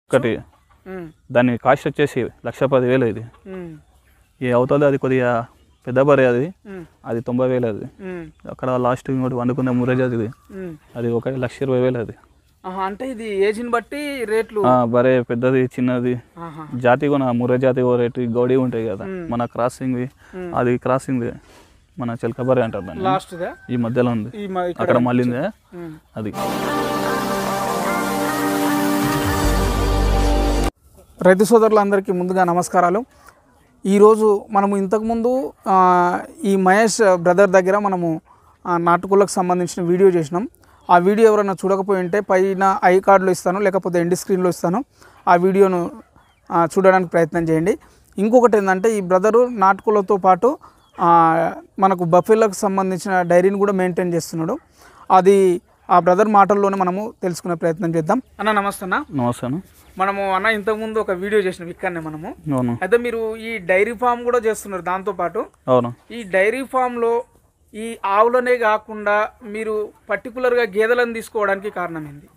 ఒకటి ఉమ్, దాని కాస్ట్ వచ్చేసి లక్ష పదివేలు ఇది ఉమ్, ఈ అవుతుంది అది కొద్దిగా పెద్ద బరే అది ఉమ్, అది తొంభై వేలు అది ఉమ్, అక్కడ లాస్ట్ ఇంకోటి వండుకున్న మురేజ్ అది ఉమ్. అది ఒకటి లక్ష ఇరవై వేలు అది ఆహా, అంటే ఇది ఏజ్ని బట్టి రేట్లు ఆ, బరే పెద్దది చిన్నది ఆహా, జాతి కూడా మురే జాతి ఓ రేటు గౌడీ ఉంటాయి కదా మ్. మన క్రాసింగ్ మ్. అది క్రాసింగ్ మన చిలక బరే అంటారు దాన్ని లాస్ట్దా ఈ మధ్యలో ఉంది ఈ మ- ఇక్కడ అక్కడ మళ్ళీందే ఉమ్. అది రైతు సోదరులందరికీ ముందుగా నమస్కారాలు ఈరోజు మనము ఇంతకుముందు ఆ, ఈ మహేష్ బ్రదర్ దగ్గర మనము ఆ, నాటుకోళ్ళకు సంబంధించిన వీడియో చేసినాం ఆ వీడియో ఎవరైనా చూడకపోయి ఉంటే పైన ఐ కార్డులో ఇస్తాను లేకపోతే ఎండి స్క్రీన్లో ఇస్తాను ఆ వీడియోను ఆ, చూడడానికి ప్రయత్నం చేయండి ఇంకొకటి ఏంటంటే ఈ బ్రదరు నాటుకోళ్ళతో పాటు ఆ, మనకు బఫెలకు సంబంధించిన డైరీని కూడా మెయింటైన్ చేస్తున్నాడు అది ఆ బ్రదర్ మాటల్లోనే మనము తెలుసుకునే ప్రయత్నం చేద్దాం అన్న నమస్తే అన్న నమస్తాను మనము అన్న ఇంతకుముందు ఒక వీడియో చేసినాం ఇక్కడనే మనము అవును అయితే మీరు ఈ డైరీ ఫామ్ కూడా చేస్తున్నారు దాంతో పాటు అవును ఈ డైరీ ఫామ్లో ఈ ఆవులనే కాకుండా మీరు పర్టికులర్గా గేదెలను తీసుకోవడానికి కారణం ఏంది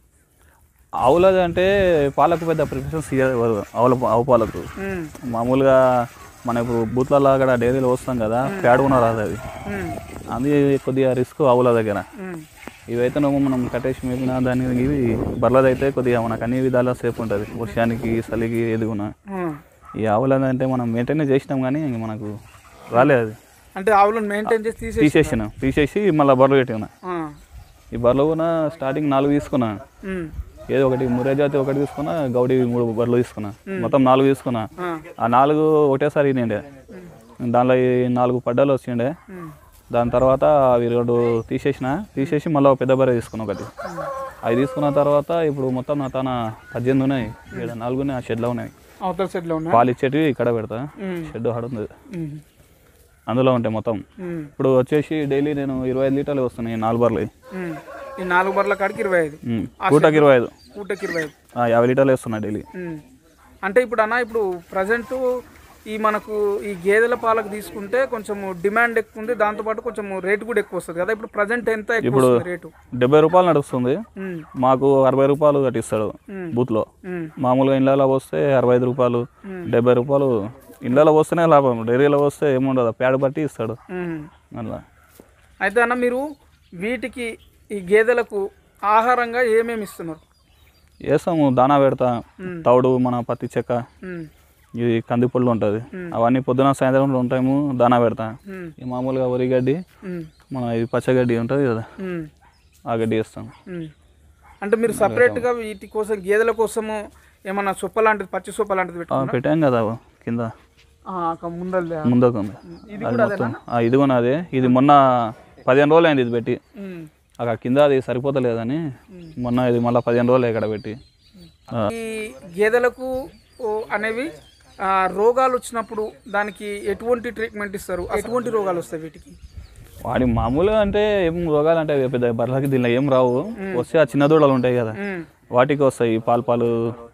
ఆవులది అంటే పాలకు పెద్ద ప్రిఫరెన్స్ ఇవ్వదు ఆవుల ఆవు పాలకు ఉమ్, మామూలుగా మన ఇప్పుడు బూత్లలో అక్కడ డైరీలో వస్తాం కదా ప్యాడ్ కూడా రాదు అది ఉమ్, అది కొద్దిగా రిస్క్ ఆవుల దగ్గర ఉమ్, ఇవైతే నువ్వు మనం కట్టేసి మేపిన దాని ఇవి బర్లది అయితే కొద్దిగా మనకు అన్ని విధాలా సేఫ్ ఉంటుంది వర్షానికి చలికి ఏది కూడా ఉమ్. ఈ ఆవులది అంటే మనం మెయింటైన్ చేసినాం కానీ ఇంక మనకు రాలేదు అది అంటే ఆవులను మెయింటైన్ చేసి తీసేసి తీసేసిన తీసేసి మళ్ళీ బర్రెలు పెట్టిన ఆ, ఈ బర్రెలు కూడా స్టార్టింగ్ నాలుగు తీసుకున్నా ఉమ్, ఏదో ఒకటి మురే జాతి ఒకటి తీసుకున్నా గౌడి మూడు బర్రెలు తీసుకున్నా మొత్తం నాలుగు తీసుకున్నా ఆ, ఆ నాలుగు ఒకటేసారి తిండే దానిలో ఈ నాలుగు పడ్డాలు వచ్చిండే ఉమ్, దాని తర్వాత అవి రెండు తీసేసిన తీసేసి మళ్ళీ ఒక పెద్ద బర్రె తీసుకున్నా ఒకటి అవి తీసుకున్న తర్వాత ఇప్పుడు మొత్తం నా తన పద్దెనిమిది ఉన్నాయి ఇక్కడ నాలుగు ఉన్నాయి ఆ షెడ్లో ఉన్నాయి అవతల సైడ్లో ఉన్నా పాలు ఇచ్చేటివి ఇక్కడ పెడతా ఉమ్, షెడ్ హడుంది ఉమ్, అందులో ఉంటాయి మొత్తం ఉమ్, ఇప్పుడు వచ్చేసి డైలీ నేను ఇరవై ఐదు లీటర్లు వస్తున్నాయి ఈ నాలుగు బర్రెలు ఉమ్. ఈ నాలుగు బర్ల కాడికి ఇరవై ఐదు ఉమ్. పూటకి ఇరవై ఐదు పూటకి ఇరవై ఐదు ఆ, యాభై లీటర్లు వేస్తున్నా డైలీ ఉమ్. అంటే ఇప్పుడు అన్న ఇప్పుడు ప్రజెంట్ ఈ మనకు ఈ గేదెల పాలకు తీసుకుంటే కొంచెం డిమాండ్ ఎక్కువ ఉంది దాంతోపాటు కొంచెం రేటు కూడా ఎక్కువ వస్తుంది కదా ఇప్పుడు ప్రజెంట్ ఎంత ఎక్కువ ఇప్పుడు- వస్తుంది రేటు డెబ్బై రూపాయలు నడుస్తుంది ఉమ్, మాకు అరవై రూపాయలు కట్టిస్తాడు ఉమ్, బూత్లో ఉమ్, మామూలుగా ఇళ్ళలో వస్తే అరవై ఐదు రూపాయలు మ్మ్. డెబ్బై రూపాయలు ఇళ్ళలో వస్తేనే లాభం డైరీలో వస్తే ఏముండదు ప్యాడ్ బట్టి ఇస్తాడు ఉమ్. అట్లా అయితే అన్న మీరు వీటికి ఈ గేదెలకు ఆహారంగా ఏమేమి ఇస్తున్నారు వేస్తాము దానా పెడతా తౌడు మన పత్తి చెక్క ఉమ్, ఇది కందిపళ్ళు ఉంటుంది అవన్నీ పొద్దున సాయంత్రం ఉంటాము దానా పెడతా ఉమ్, ఈ మామూలుగా వరి గడ్డి ఉమ్, మన ఇది పచ్చగడ్డి ఉంటుంది కదా ఉమ్, ఆ గడ్డి వేస్తాం ఉమ్. అంటే మీరు సపరేట్గా వీటి కోసం గేదెల కోసము ఏమన్నా సొప్ప లాంటిది పచ్చి సొప్ప లాంటిది ఆ, పెట్టుకున్నారా? పెట్టాం కదా కింద ఆ, ఒక ముందల్దా ముందుకు ఉంది ఇది అది కూడా మొత్తం ఆ, ఇది కూడా అదే ఇది మొన్న పదిహేను రోజులు అయింది ఇది పెట్టి ఉమ్. అక్కడ కింద అది సరిపోతలేదని మొన్న ఇది మళ్ళీ పదిహేను రోజులు ఇక్కడ పెట్టి ఆ, ఈ గేదెలకు ఓ, అనేవి ఆ, రోగాలు వచ్చినప్పుడు దానికి ఎటువంటి ట్రీట్మెంట్ ఇస్తారు ఎటువంటి రోగాలు వస్తాయి వీటికి వాడి మామూలుగా అంటే ఏం రోగాలు అంటే అవి పెద్ద బర్రెలకి దీనిలో ఏం రావు వస్తే ఆ చిన్న దూడలు ఉంటాయి కదా ఉమ్, వాటికి వస్తాయి పాలు పాలు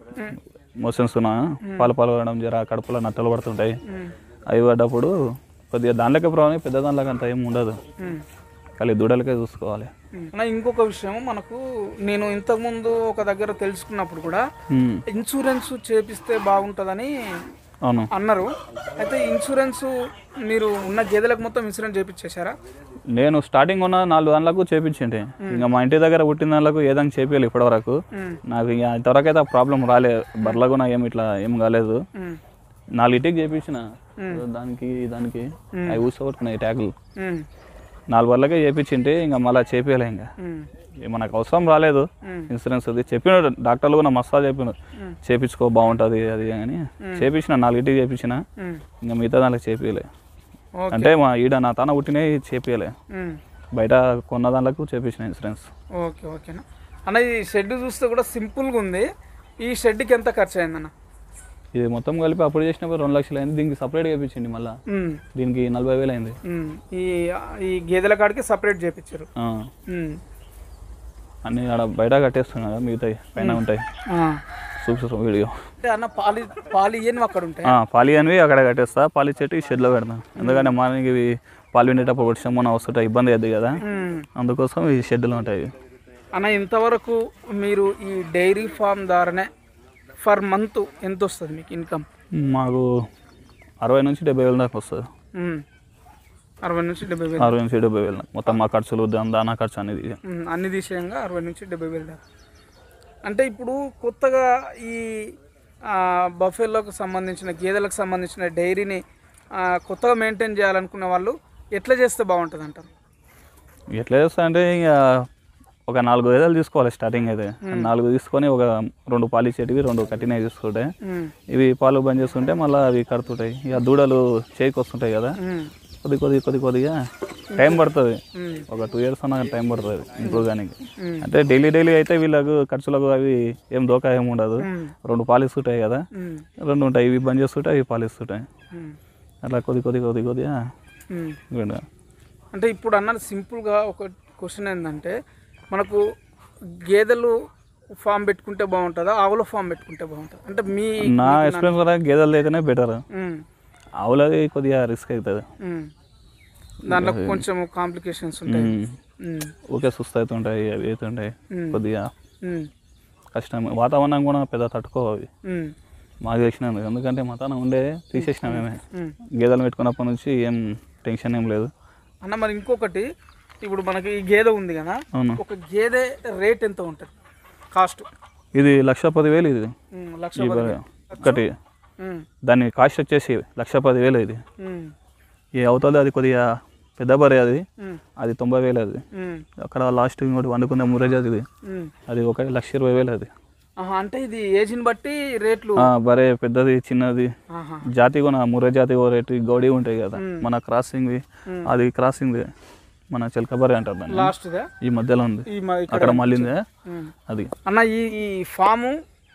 మోషన్స్ పాలు పాలు పడడం జర కడుపులో నట్టలు పడుతుంటాయి ఉమ్, అవి పడ్డప్పుడు కొద్దిగా దానిలోకే ప్రాబ్లం పెద్ద దానిలోకి అంత ఏం ఉండదు ఉమ్. ఖాళీ దూడలకే చూసుకోవాలి అన్న ఇంకొక విషయం మనకు నేను ఇంతకుముందు ఒక దగ్గర తెలుసుకున్నప్పుడు కూడా ఉమ్, ఇన్సూరెన్స్ చేపిస్తే బాగుంటుందని అవును అన్నారు అయితే ఇన్సూరెన్స్ మీరు ఉన్న గేదెలకు మొత్తం ఇన్సూరెన్స్ చేపించేశారా నేను స్టార్టింగ్ ఉన్న నాలుగు దానిలకు చేపించింటే ఇంకా మా ఇంటి దగ్గర పుట్టిన దానిలకు ఏదైనా చేపించాలి ఇప్పటివరకు ఉమ్, నాకు ఇంకా ఇంతవరకు అయితే ఆ ప్రాబ్లం రాలేదు బర్రెలకు కూడా ఏం ఇట్లా ఏం కాలేదు ఉమ్, నాలుగిటికి చేపించిన దానికి దానికి అవి ఊసగొట్టుకున్నాయి ట్యాగులు ఉమ్, నాలుగు బర్రెలకే చేపించింటే ఇంకా మళ్ళీ చేపించలే ఇంకా ఉమ్, ఇక మనకు అవసరం రాలేదు ఉమ్. ఇన్సూరెన్స్ అది చెప్పిన డాక్టర్లు కూడా మస్తు చెప్పిన మ్. చేపించుకో బాగుంటుంది అది అని చేపించిన నాలుగిటికి చేపించిన ఉమ్, ఇంకా మిగతా దానికి చేపియలే ఓకే అంటే మా ఈడ నా తాన పుట్టినవి చేపియలే ఉమ్, బయట కొన్న దాంట్లో చేపించిన ఇన్సూరెన్స్ ఓకే ఓకేనా అన్న ఈ షెడ్ చూస్తే కూడా సింపుల్గా ఉంది ఈ షెడ్కి ఎంత ఖర్చు అయిందన్న ఇది మొత్తం కలిపి అప్పుడు చేసినప్పుడు రెండు లక్షలు అయింది దీనికి సపరేట్గా చేపించింది మళ్ళీ ఉమ్, దీనికి నలభై వేలు అయింది ఉమ్, ఈ ఈ గేదెల కాడికి సపరేట్ చేపించారు ఆ, ఉమ్, అన్ని ఆడ బయట కట్టేస్తున్నా కదా మిగతాయి పైన ఉంటాయి ఆ. చూపిస్తాం వీడియో అంటే అన్న పాలి పాలు ఇవన్నీ అక్కడ ఉంటాయి ఆ, పాలి అనేవి అక్కడ కట్టేస్తా పాలి చెట్టు ఈ షెడ్లో పెడతాను ఎందుకంటే మనకి ఇవి పాలు విండేటప్పుడు వర్షం మన వస్తుంటే ఇబ్బంది అవుతుంది కదా అందుకోసం ఈ షెడ్లో ఉంటాయి అన్న ఇంతవరకు మీరు ఈ డైరీ ఫామ్ ద్వారానే ఫర్ మంత్ ఎంత వస్తుంది మీకు ఇన్కమ్ మాకు అరవై నుంచి డెబ్బై వేల దాకా వస్తుంది అరవై నుంచి డెబ్బై వేలు అరవై నుంచి డెబ్బై వేలు దాకా. మొత్తం మా ఖర్చులు దాని దానా ఖర్చు అనేది ఉమ్, అన్ని దిశంగా అరవై నుంచి డెబ్బై వేలు దాకా అంటే ఇప్పుడు కొత్తగా ఈ బఫేలోకి సంబంధించిన గేదెలకు సంబంధించిన డైరీని ఆ, కొత్తగా మెయింటైన్ చేయాలనుకునే వాళ్ళు ఎట్లా చేస్తే బాగుంటుంది అంటారు ఎట్లా చేస్తా అంటే ఇక ఒక నాలుగు వేదాలు తీసుకోవాలి స్టార్టింగ్ అయితే నాలుగు తీసుకొని ఒక రెండు పాలు ఇచ్చేటివి రెండు కట్టినవి తీసుకుంటే ఉమ్, ఇవి పాలు బంద్ చేస్తుంటే మళ్ళీ అవి కడుతుంటాయి ఇక దూడలు చేయికి వస్తుంటాయి కదా ఉమ్, కొద్ది కొద్ది కొద్ది కొద్దిగా టైం పడుతుంది ఉమ్, ఒక టూ ఇయర్స్ అన్న టైం పడుతుంది ఇంప్రూవ్ కానీ ఉమ్, అంటే డైలీ డైలీ అయితే వీళ్ళకు ఖర్చులకు అవి ఏం దోకా ఏమి ఉండదు ఉమ్, రెండు పాలు ఇస్తుంటాయి కదా ఉమ్, రెండు ఉంటాయి ఇవి బంద్ చేస్తుంటాయి అవి పాలు ఇస్తుంటాయి ఉమ్, అట్లా కొద్ది కొద్ది కొద్ది కొద్దిగా ఉమ్. వీడు అంటే ఇప్పుడు అన్నది సింపుల్గా ఒక క్వశ్చన్ ఏంటంటే మనకు గేదెలు ఫామ్ పెట్టుకుంటే బాగుంటుందా ఆవుల ఫామ్ పెట్టుకుంటే బాగుంటుంది అంటే మీ నా ఎక్స్పీరియన్స్ కూడా గేదెలు అయితేనే బెటర్ ఉమ్, ఆవులది కొద్దిగా రిస్క్ అవుతుంది ఉమ్. దాంట్లో కొంచెం కాంప్లికేషన్స్ ఉంటాయి ఉమ్, ఊకే సుస్థ అవుతుంటాయి అవి అవుతుంటాయి ఉమ్, కొద్దిగా ఉమ్, కష్టం వాతావరణం కూడా పెద్ద తట్టుకోవు అవి ఉమ్, మాకు తెలిసినందుకు ఎందుకంటే మతాన ఉండే తీసేసినాం మేమే ఉమ్. గేదెలు పెట్టుకున్నప్పటి నుంచి ఏం టెన్షన్ ఏం లేదు అన్న మరి ఇంకొకటి ఇప్పుడు మనకి ఈ గేదె ఉంది కదా అవును ఒక గేదె రేట్ ఎంత ఉంటుంది కాస్ట్ ఇది లక్ష పదివేలు ఇది లక్ష ఈ పది బర్రె. ఒకటి ఉమ్, దాని కాస్ట్ వచ్చేసి లక్ష పదివేలు ఇది ఉమ్, ఈ అవతల అది కొద్దిగా పెద్ద బరే అది ఉమ్, అది తొంభై వేలు అది ఉమ్, అక్కడ లాస్ట్ ఇంకోటి వండుకున్న మురేజ్ అది ఉమ్. అది ఒకటి లక్ష ఇరవై వేలు అది ఆహా, అంటే ఇది ఏజ్ని బట్టి రేట్లు ఆ, బరే పెద్దది చిన్నది ఆహా, జాతి కూడా ముర్రే జాతి ఓ రేటు గౌడి ఉంటాయి కదా మ్మ్. మన క్రాసింగ్ మ్మ్. అది క్రాసింగ్ మన చిలక బర్రె అంటారు దాన్ని లాస్ట్దే ఈ మధ్యలో ఉంది ఈ మ- ఇక్కడ అక్కడ మళ్ళీందే ఉమ్. అది అన్న ఈ ఈ ఫాము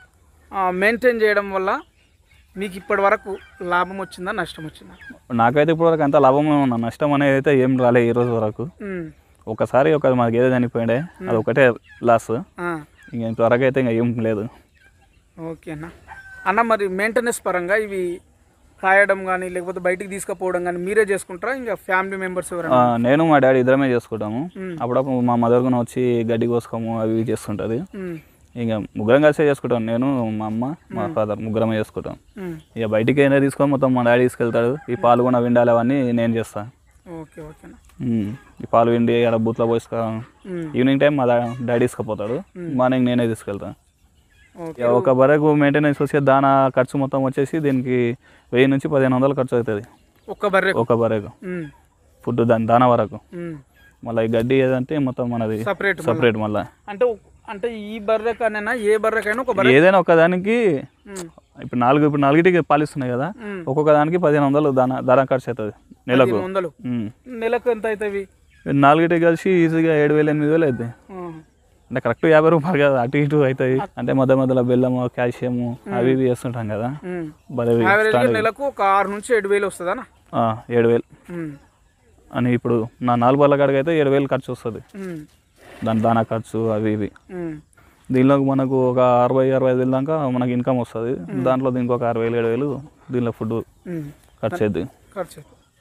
మెయింటైన్ చేయడం వల్ల మీకు ఇప్పటి వరకు లాభం వచ్చిందా నష్టం వచ్చిందా నాకైతే ఇప్పుడు వరకు అంత లాభమే ఉన్నా నష్టం అనేది అయితే ఏం రాలే ఈ రోజు వరకు ఉమ్, ఒకసారి ఒక మా గేదె చనిపోయిండే అది ఒకటే లాస్ ఆ, ఇంక ఇంతవరకు అయితే ఇంకా ఏం లేదు ఓకే అన్న అన్న మరి మెయింటెనెన్స్ పరంగా ఇవి కాయడం కానీ లేకపోతే బయటికి తీసుకుపోవడం కానీ మీరే చేసుకుంటారా ఇంకా ఫ్యామిలీ మెంబర్స్ ఆ, ఎవరైనా నేను మా డాడీ ఇద్దరమే చేసుకుంటాము మ్మ్. అప్పుడప్పుడు మా మదర్ కూడా వచ్చి గడ్డి కోసుకోము అవి ఇవి చేస్తుంటుంది ఉమ్, ఇక ముగ్గురం కలిసే చేసుకుంటాం నేను మా అమ్మ మా ఫాదర్ ముగ్గురమే చేసుకుంటాం ఉమ్, ఇక బయటికి అయినా తీసుకొని మొత్తం మా డాడీ తీసుకెళ్తాడు ఈ పాలు కూడా విండాలి అవన్నీ నేను చేస్తాను ఓకే ఓకే అన్న ఈ పాలు విండి అక్కడ బూత్లో పోసుకో ఉమ్, ఈవినింగ్ టైం మా డా- డాడీ తీసుకుపోతాడు మార్నింగ్ నేనే తీసుకెళ్తాను ఓకే ఇక ఒక బరకు మెయింటెనెన్స్ వచ్చే దానా ఖర్చు మొత్తం వచ్చేసి దీనికి వెయ్యి నుంచి పదిహేను వందలు ఖర్చు అవుతుంది ఒక్క బర్రె ఒక బరకు ఉమ్, ఫుడ్ దాని దానా వరకు ఉమ్. మళ్ళీ ఈ గడ్డి ఏదంటే మొత్తం మనది సపరేట్ సపరేట్ మళ్ళీ అంటే ఒక్- అంటే ఈ బర్రెకైనా ఏ బర్రెకైనా ఒక బర్రె ఏదైనా ఒక దానికి ఉమ్, ఇప్పుడు నాలుగు ఇప్పుడు నాలుగిటికి పాలిస్తున్నాయి కదా ఉమ్. ఒక్కొక్క దానికి పదిహేను వందలు దానా దానా ఖర్చు అవుతుంది నెలకు పదిహేను వందలు ఉమ్. నెలకు ఎంత అవుతాయి నాలుగిటికి కలిసి ఈజీగా ఏడు వేలు ఎనిమిది వేలు అవుతాయి అంటే కరెక్ట్ యాభై రూపాయలు కదా అటు ఇటు అవుతాయి అంటే మధ్య మధ్యలో బెల్లము కాల్షియము అవి ఇవి వేస్తుంటాం కదా భలే యావరేజ్గా నెలకు ఒక ఆరు నుంచి ఏడు వేలు వస్తుందా ఆ, ఏడు వేలు అని ఇప్పుడు నా నాలుగు బల్ల కాడికి అయితే ఏడు వేలు ఖర్చు వస్తుంది దాని దానా ఖర్చు అవి ఇవి దీనిలో మనకు ఒక అరవై అరవై ఐదు వేలు దాకా మనకి ఇన్కమ్ వస్తుంది దాంట్లో దీనికి ఒక అరవై వేలు ఏడు వేలు దీనిలో ఫుడ్ ఖర్చు అవుతుంది ఖర్చు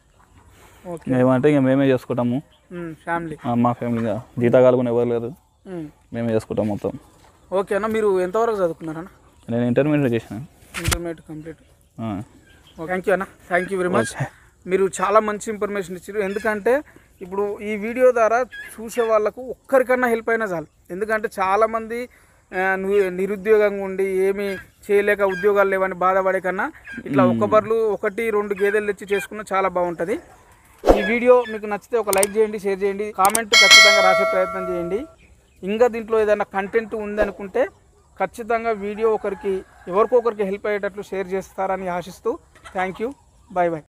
ఓకే ఏమంటే ఇక మేమే చేసుకుంటాము ఫ్యామిలీ ఆ, మా ఫ్యామిలీగా జీతగాలు కూడా ఎవరు లేరు మేమే చేసుకుంటాం మొత్తం ఓకే అన్న మీరు ఎంతవరకు చదువుకున్నారన్న నేను ఇంటర్మీడియట్ చేసిన ఇంటర్మీడియట్ కంప్లీట్ ఆ. థ్యాంక్ యూ అన్న థ్యాంక్ యూ వెరీ మచ్ మీరు చాలా మంచి ఇన్ఫర్మేషన్ ఇచ్చారు ఎందుకంటే ఇప్పుడు ఈ వీడియో ద్వారా చూసే వాళ్ళకు ఒక్కరికన్నా హెల్ప్ అయినా చాలు ఎందుకంటే చాలామంది ఆ, ని- నిరుద్యోగంగా ఉండి ఏమీ చేయలేక ఉద్యోగాలు లేవని బాధపడే కన్నా ఇట్లా ఒక్క బర్లు ఒకటి రెండు గేదెలు తెచ్చి చేసుకున్న చాలా బాగుంటుంది ఈ వీడియో మీకు నచ్చితే ఒక లైక్ చేయండి షేర్ చేయండి కామెంట్ ఖచ్చితంగా రాసే ప్రయత్నం చేయండి ఇంకా దీంట్లో ఏదైనా కంటెంట్ ఉందనుకుంటే ఖచ్చితంగా వీడియో ఒకరికి ఎవరికొకరికి హెల్ప్ అయ్యేటట్లు షేర్ చేస్తారని ఆశిస్తూ థ్యాంక్ యూ బాయ్ బాయ్